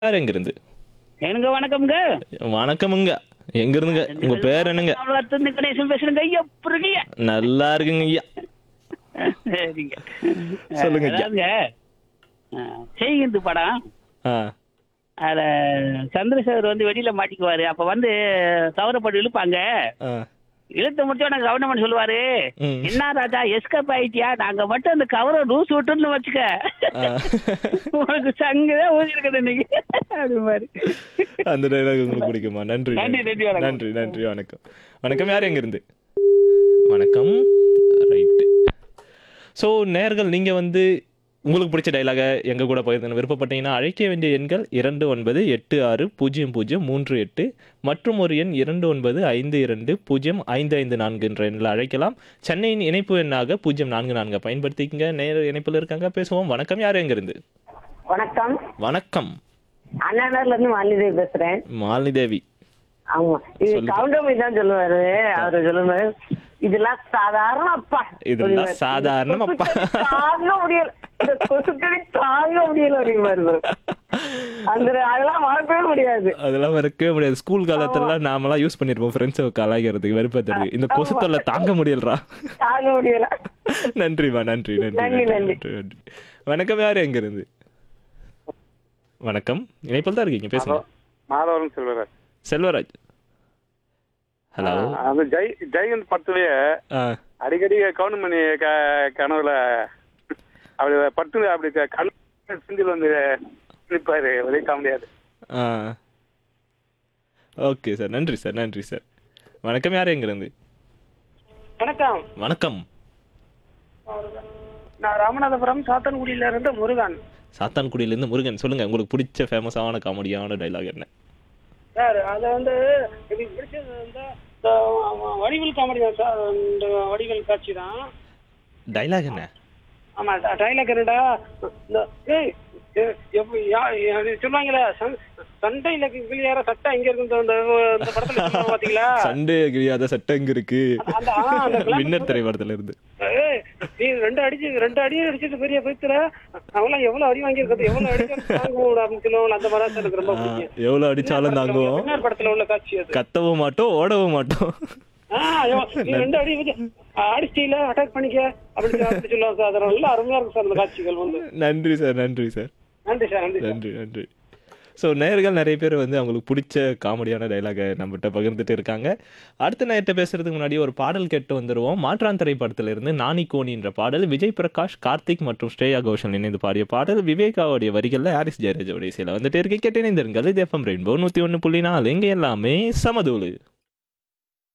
யார் எங்கிருந்து எனக்கு வணக்கம்ங்க வணக்கமுங்க எங்க இருந்துங்க உங்க பேர் என்னங்க இருந்து கணேசன் பேசுறேங்க ஐயா புரியல நல்லா இருக்குங்க ஐயா சரிங்க சொல்லுங்க ஐயா. அதாவதுங்க செய்கிந்து படம் ஆ அதுல சந்திரசேகர் வந்து வெளியில மாட்டிக்குவாரு அப்ப வந்து கவரப்பட்டு இழுப்பாங்க ஆ இழுத்து முடிச்சோட கவர்மெண்ட் சொல்லுவாரு ம். என்ன ராஜா எஸ்கப் ஆயிட்டியா நாங்க மட்டும் அந்த கவரை லூஸ் விட்டுன்னு வச்சுக்க ஆ. உனக்கு சங்குதான் ஊதி இருக்குது இன்னைக்கு அப்படி மாதிரி அந்த டைலாக் உங்களுக்கு பிடிக்குமா நன்றி நன்றி, நன்றி, வணக்கம். நன்றி நன்றி வணக்கம் வணக்கம் யார் எங்க இருந்து வணக்கம் ரைட்டு ஸோ நேர்கள் நீங்கள் வந்து உங்களுக்கு பிடிச்ச டைலாக எங்கள் கூட பகிர்ந்து விருப்பப்பட்டீங்கன்னா அழைக்க வேண்டிய எண்கள் இரண்டு ஒன்பது எட்டு ஆறு பூஜ்ஜியம் பூஜ்ஜியம் மூன்று எட்டு மற்றும் ஒரு எண் இரண்டு ஒன்பது ஐந்து இரண்டு பூஜ்ஜியம் ஐந்து ஐந்து நான்கு என்ற எண்ணில் அழைக்கலாம் சென்னையின் இணைப்பு எண்ணாக பூஜ்ஜியம் நான்கு நான்கு பயன்படுத்திக்கங்க நேர இணைப்பில் இருக்காங்க பேசுவோம் வணக்கம் யார் எங்க இருந்து வணக்கம் வணக்கம் அண்ணாநகர்ல இருந்து மாலிதேவி பேசுறேன் மாலினி தேவி ஆமா இது சொல்லுங்க. கவுண்டமணி தான் சொல்லுவாரு அவரு சொல்லுவாரு இதெல்லாம் சாதாரண அப்பா இதெல்லாம் சொல்லுவாரு. சாதாரணம் அப்பா. இந்த கொசுக்கடி தாங்க முடியல இந்த கொசுக்கடி தாங்க முடியல அப்படிங்கிறாரு அந்த அதெல்லாம் மறக்கவே முடியாது அதெல்லாம் மறக்கவே முடியாது ஸ்கூல் காலத்துல நாமெல்லாம் யூஸ் பண்ணிருப்போம் ஃப்ரெண்ட்ஸை கலாய்க்கிறதுக்கு வெறுப்பத்துறதுக்கு இந்த கொசு தொல்லை தாங்க முடியலடா தாங்க முடியல நன்றிமா நன்றி நன்றி நன்றி, நன்றி நன்றி. நன்றி நன்றி வணக்கம் யார் எங்க இருந்து வணக்கம் இணைப்பில் தான் இருக்கீங்க பேசுங்க மாதவரம் செல்வராஜ் செல்வராஜ் ஹலோ அந்த ஜெய் ஜெயந்த் படத்துலயே ஆ அடிக்கடி கவுண்டமணி க கனவுல அப்படி பட்டு அப்படி க- கண் செந்தில் வந்து நிற்பாரு ஒரே காமெடியாது ஆ ஓகே சார் நன்றி சார் நன்றி சார் வணக்கம் யார் எங்க இருந்து வணக்கம் வணக்கம் நான் ராமநாதபுரம் சாத்தன்குடியில இருந்து முருகன் சாத்தான்குடியிலேருந்து முருகன் சொல்லுங்க உங்களுக்கு பிடிச்ச ஃபேமஸான காமெடியான டைலாக் என்ன சார் அது வந்து எனக்கு பிடிச்சது வந்து இந்த வடிவில் காமெடி தான் சார் இந்த வடிவில் காட்சி தான் டைலாக் என்ன ஆமா டைலாக் என்னடா இந்த ஏய் எ- எப்ப- யா- அது சொல்லுவாங்களே சண்- சண்டையில கிளியார சட்டை எங்க இருக்கு இந்த இந்த படத்துல சொல்லுவாங்க பாத்தீங்களா சண்டே கிழியாத சட்டை எங்க இருக்கு அந்த ஆ, அந்த class- வின்னர் திரைப்படத்துல இருந்து ஏய், நீ ரெண்டு அடிச்சு ரெண்டு அடி அடிச்சது பெரிய பைத்துல அவங்களாம் எவ்வளவு அடி வாங்கியிருக்கிறது எவ்வளவு அடி தாங்குவோம் அப்படின்னு சொல்லுவாங்க அந்த மாதிரி தான் எனக்கு ரொம்ப ஆ, பிடிக்கும் எவ்வளவு அடிச்சாலும் தாங்குவோம் வின்னர் படத்துல உள்ள காட்சி அது கத்தவும் மாட்டோம் ஓடவும் மாட்டோம் ஆ, ஐயோ, நீ ரெண்டு அடி வச்சு அடிச்சிட்டீல அட்டாக் பண்ணிக்க அப்படி சொல்லி- அப்படி சொல்லுவாங்க சார் அது நல்லா அருமையா இருக்கும் சார் அந்த காட்சிகள் வந்து நன்றி சார் நன்றி சார் நன்றி சார் நன்றி சார் நன்றி நன்றி ஸோ நேயர்கள் நிறைய பேர் வந்து அவங்களுக்கு பிடிச்ச காமெடியான டைலாகை நம்மகிட்ட பகிர்ந்துட்டு இருக்காங்க அடுத்த நேரத்தை பேசுறதுக்கு முன்னாடி ஒரு பாடல் கேட்டு வந்துருவோம் மாற்றான் திரைப்படத்துல இருந்து நானி கோனின்ற பாடல் விஜய் பிரகாஷ் கார்த்திக் மற்றும் ஸ்ரேயா கோஷல் இணைந்து பாடிய பாடல் விவேகாவுடைய வரிகளில் ஹாரிஸ் ஜெயராஜோடைய சில வந்துட்டு இருக்க கேட்டு இணைந்திருங்கள் இது எஃப்எம் ரெயின்போ நூற்றி ஒன்று புள்ளி நாலு இங்கே எல்லாமே சமதூளு